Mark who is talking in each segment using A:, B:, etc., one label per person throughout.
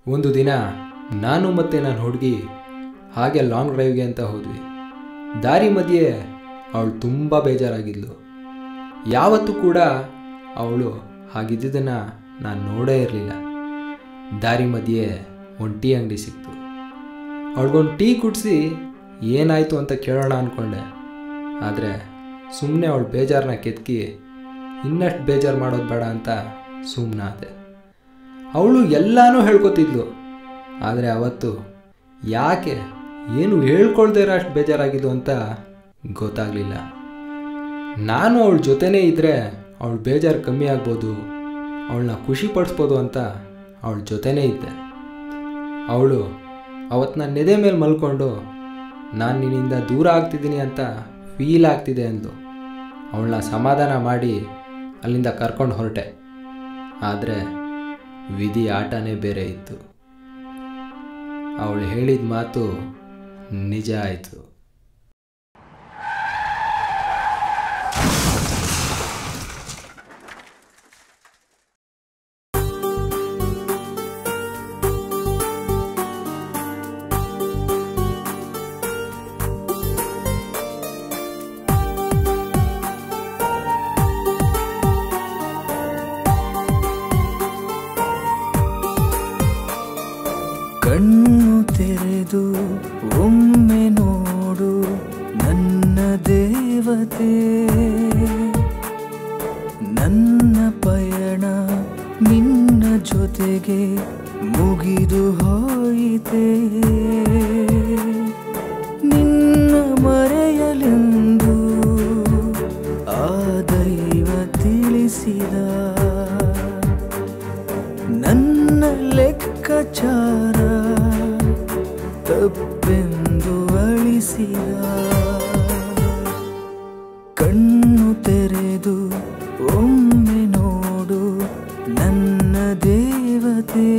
A: ಒಂದು ದಿನ ನಾನು ಮತ್ತು ನನ್ನ ಹುಡುಗಿ ಹಾಗೆ ಲಾಂಗ್ ಡ್ರೈವ್ಗೆ ಅಂತ ಹೋದ್ವಿ ದಾರಿ ಮಧ್ಯೆ ಅವಳು ತುಂಬ ಬೇಜಾರಾಗಿದ್ಲು ಯಾವತ್ತೂ ಕೂಡ ಅವಳು ಹಾಗಿದ್ದುದನ್ನು ನಾನು ನೋಡೇ ಇರಲಿಲ್ಲ ದಾರಿ ಮಧ್ಯೆ ಒಂದು ಟೀ ಅಂಗಡಿ ಸಿಕ್ತು ಅವಳಿಗೊಂದು ಟೀ ಕುಡಿಸಿ ಏನಾಯಿತು ಅಂತ ಕೇಳೋಣ ಅಂದ್ಕೊಂಡೆ ಆದರೆ ಸುಮ್ಮನೆ ಅವಳು ಬೇಜಾರನ್ನ ಕೆತ್ಕಿ ಇನ್ನಷ್ಟು ಬೇಜಾರು ಮಾಡೋದು ಬೇಡ ಅಂತ ಸುಮ್ಮನಾದೆ ಅವಳು ಎಲ್ಲನೂ ಹೇಳ್ಕೊತಿದ್ಲು ಆದರೆ ಅವತ್ತು ಯಾಕೆ ಏನು ಹೇಳ್ಕೊಳ್ದೇ ಇರೋ ಅಷ್ಟು ಬೇಜಾರಾಗಿದ್ದು ಅಂತ ಗೊತ್ತಾಗಲಿಲ್ಲ ನಾನು ಅವಳ ಜೊತೆನೇ ಇದ್ದರೆ ಅವಳ ಬೇಜಾರು ಕಮ್ಮಿ ಆಗ್ಬೋದು ಅವಳನ್ನ ಖುಷಿ ಪಡಿಸ್ಬೋದು ಅಂತ ಅವಳ ಜೊತೆನೇ ಇದ್ದೆ ಅವಳು ಅವತ್ತು ನನ್ನ ನೆದೆ ಮೇಲೆ ಮಲ್ಕೊಂಡು ನಾನು ನಿನ್ನಿಂದ ದೂರ ಆಗ್ತಿದ್ದೀನಿ ಅಂತ ಫೀಲ್ ಆಗ್ತಿದೆ ಅಂದು ಅವಳನ್ನ ಸಮಾಧಾನ ಮಾಡಿ ಅಲ್ಲಿಂದ ಕರ್ಕೊಂಡು ಹೊರಟೆ ಆದರೆ ವಿಧಿ ಆಟನೇ ಬೇರೆ ಇತ್ತು ಅವಳು ಹೇಳಿದ ಮಾತು ನಿಜ ಆಯಿತು
B: ಕಣ್ಣು ತೆರೆದು ಒಮ್ಮೆ ನೋಡು ನನ್ನ ದೇವತೆ ನನ್ನ ಪಯಣ ನಿನ್ನ ಜೊತೆಗೆ ಮುಗಿದು ಹೋಯಿತೆ ನಿನ್ನ ಮರೆಯಲೆಂದು ಆ ದೈವ ತಿಳಿಸಿದ ನನ್ನ ಲೆಕ್ಕಾಚಾರ ತಪ್ಪೆಂದು ಅಳಿಸಿದ ಕಣ್ಣು ತೆರೆದು ಒಮ್ಮೆ ನೋಡು ನನ್ನ ದೇವತೆ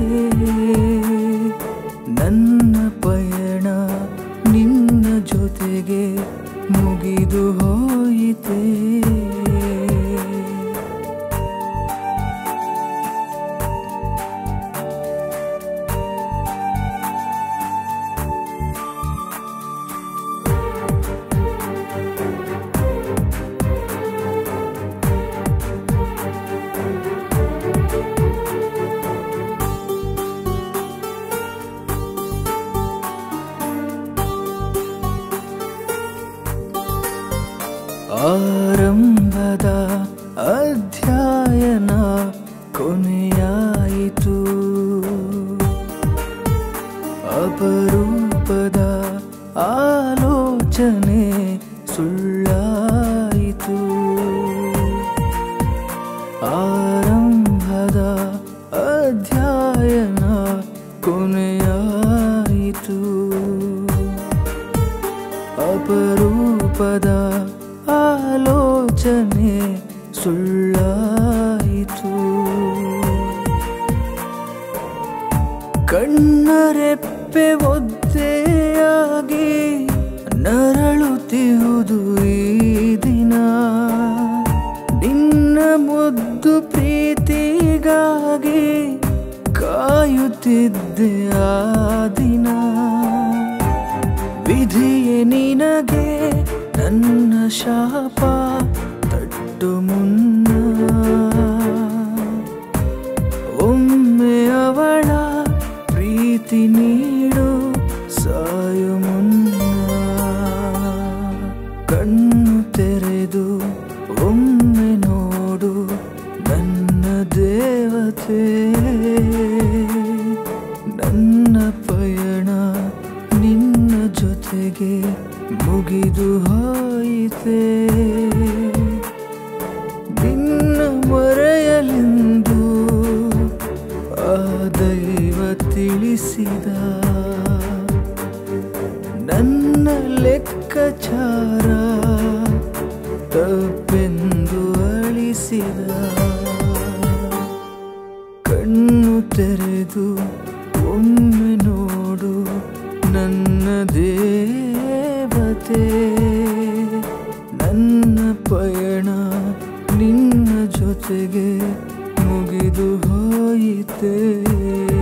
B: ನನ್ನ ಪಯಣ ನಿನ್ನ ಜೊತೆಗೆ ಮುಗಿದು ಹೋಯಿತೆ ಆರಂಭದ ಅಧ್ಯಯನ ಕೊನೆಯಾಯಿತು ಅಪರೂಪದ ಆಲೋಚನೆ ಸುಳ್ಳಾಯಿತು ಆರಂಭದ ಅಧ್ಯಯನ ಕೊನೆಯಾಯಿತು ಅಪರೂಪದ ಆಲೋಚನೆ ಸುಳ್ಳಾಯಿತು ಕಣ್ಣರೆಪ್ಪೆ ಒದ್ದೆಯಾಗಿ ನರಳುತ್ತಿರುವುದು ಈ ದಿನ ನಿನ್ನ ಮುದ್ದು ಪ್ರೀತಿಗಾಗಿ ಕಾಯುತ್ತಿದ್ದೆ ಆ ದಿನ ವಿಧಿಯೇ ನಿನಗೆ ನನ್ನ ಶಾಪ ತಟ್ಟು ಮುನ್ನ ಒಮ್ಮೆ ಅವಳ ಪ್ರೀತಿ ನೀಡು ಸಾಯು ಮುನ್ನ ಕಣ್ಣು ತೆರೆದು ಒಮ್ಮೆ ನೋಡು ನನ್ನ ದೇವತೆ ನನ್ನ ಪಯಣ ನಿನ್ನ ಜೊತೆಗೆ ಮುಗಿದು ಹೋಯಿತೆ ನಿನ್ನ ಮರೆಯಲೆಂದು ಆ ದೈವ ತಿಳಿಸಿದ ನನ್ನ ಲೆಕ್ಕಾಚಾರ ತಪ್ಪೆಂದು ಅಳಿಸಿದ ಕಣ್ಣು ತೆರೆದು ಒಮ್ಮೆ ನೋಡು ನನ್ನ ದೇವತೆ ನನ್ನ ಪಯಣ ನಿನ್ನ ಜೊತೆಗೆ ಮುಗಿದು ಹೋಯಿತೆ